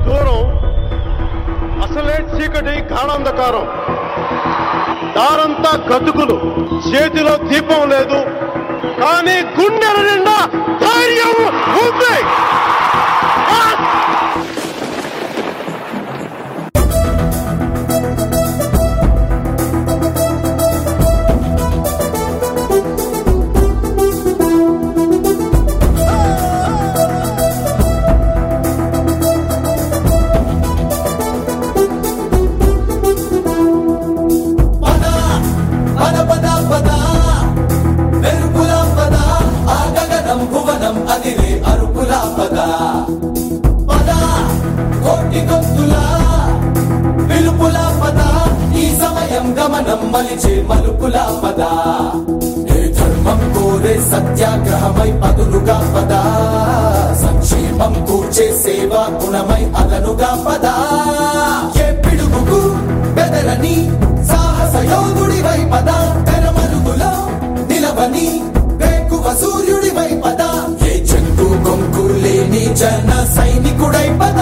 దూరం అసలే చీకటి గాఢాంధకారం దారంతా గతుకులు చేతిలో దీపం లేదు కానీ గుండెల నిండా ధైర్యం ఉంది ఆ! పద పద పద పద మెరుపుల పద ఆ గగనం భువనం అదిరే అరుపుల పద పద కోటి గొంతుల పిలుపుల పద ఈ సమయం గమనం మలిచే మలుపుల పద ఏ ధర్మం కోరే సత్యాగ్రహమై పదులుగా పద సంక్షేమం కూర్చే సేవా గుణమై అదనుగా పద ఏ పిడుగుకు బెదరని సాహస యోధుడివై పద తెరమరుగులో నిలవని వేకువ సూర్యుడివై పద ఏ చెంగు కొంకు లేని జన సైనికుడై పద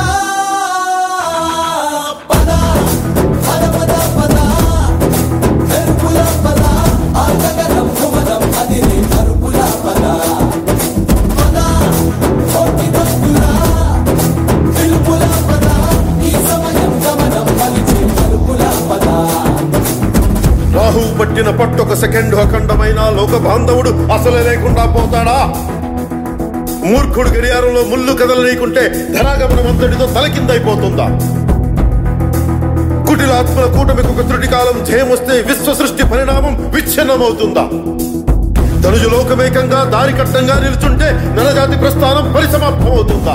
పద పద పద పద మెరుపుల పద ఆ గగనం భువనం అదిరే అరుపుల పద పద కోటి భక్తుల పిలుపుల పద ఈ సమయం గమనం మలిచే మలుపుల పద రాహు పట్టిన పట్టొక సెకండ్ అఖండమైన లోక బాంధవుడు అసలే లేకుండా పోతాడా మూర్ఖుడు గడియారంలో ముళ్ళు కదలనీకుంటే ధనాగమనం అంతటితో తలకిందైపోతుందా కుటిలాత్మల కూటమికి ఒక త్రుటి కాలం జయమొస్తే విశ్వ సృష్టి పరిణామం విచ్ఛిన్నమవుతుందా తనుజు లోకమేకంగా దారి కట్టంగా నిలుచుంటే నరజాతి ప్రస్థానం పరిసమాప్తమవుతుందా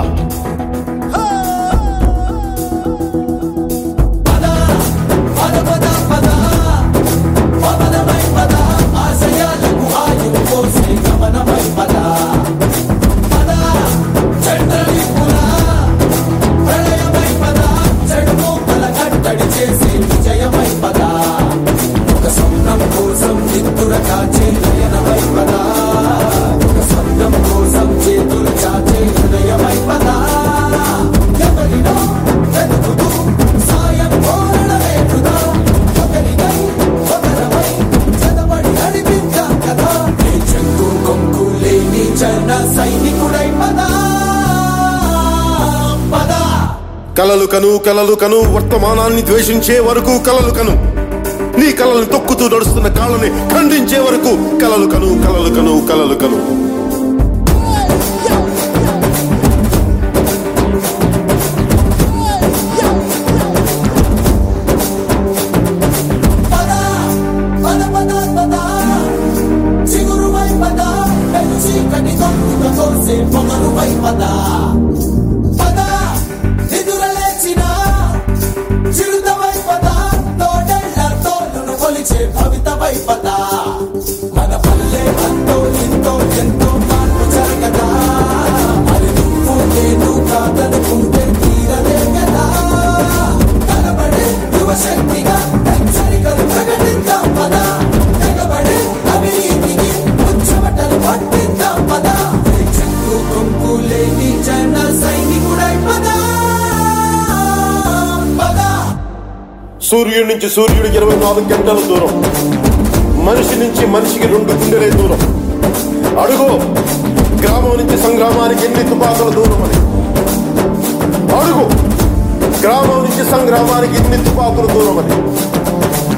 పద పద పద పద పవనమై పద ఆశయాలకు ఆయువు పోసే గమనమై పద పద చంద్రలిపుల ప్రళయమై పద చెడు మోకల కట్టడి చేసే విజయమై పద ఒక స్వప్నం కోసం నిత్తుర కాచే నయనమై పద ఒక స్వప్నం కోసం చేతులు చాచే హృదయమై పద ఎవరినో వెతుకుతూ సాయం కోరడమే వృధా ఒకరికై ఒకరమై చదవడి నడిపించాం కదా ఏ చెంగు కొంగు లేని జన సైనికుడై పద పద కలలు కను కలలు కను వర్తమానాన్ని ద్వేషించే వరకు కలలు కను నీ కలలను తొక్కుతూ నడుస్తున్న కాళ్ళని ఖండించే వరకు కలలు కను కలలు కను కలలు కను పద పద పద పద చిగురువై పద పెను చీకటి తొక్కుక కోసే పొగరువై పద పద నిదురలేచిన చిరుతవై పద తోడెళ్ళ తోలును కొలిచే భవితవై పద మన పల్లె అంతో ఇంతో ఎంతో మార్పు జరగదా మరి నువ్వు నేను కాదనుకుంటే తీరలే కదా కనబడే యువశక్తిగా హెచ్చరికలు ప్రకటిద్దాం పద తెగబడే అవినీతికి ఉచ్చమటలు పట్టిద్దాం పద చెక్కు కొంపు లేని జన సైనికుడై పద పద సూర్యుడి నుంచి సూర్యుడికి ఇరవై నాలుగు గంటల దూరం మనిషి నుంచి మనిషికి రెండు గుండెలే దూరం అడుగు గ్రామం నుంచి సంగ్రామానికి ఎన్ని తుపాకుల దూరం అని అడుగు గ్రామం నుంచి సంగ్రామానికి ఎన్ని తుపాకుల దూరం అని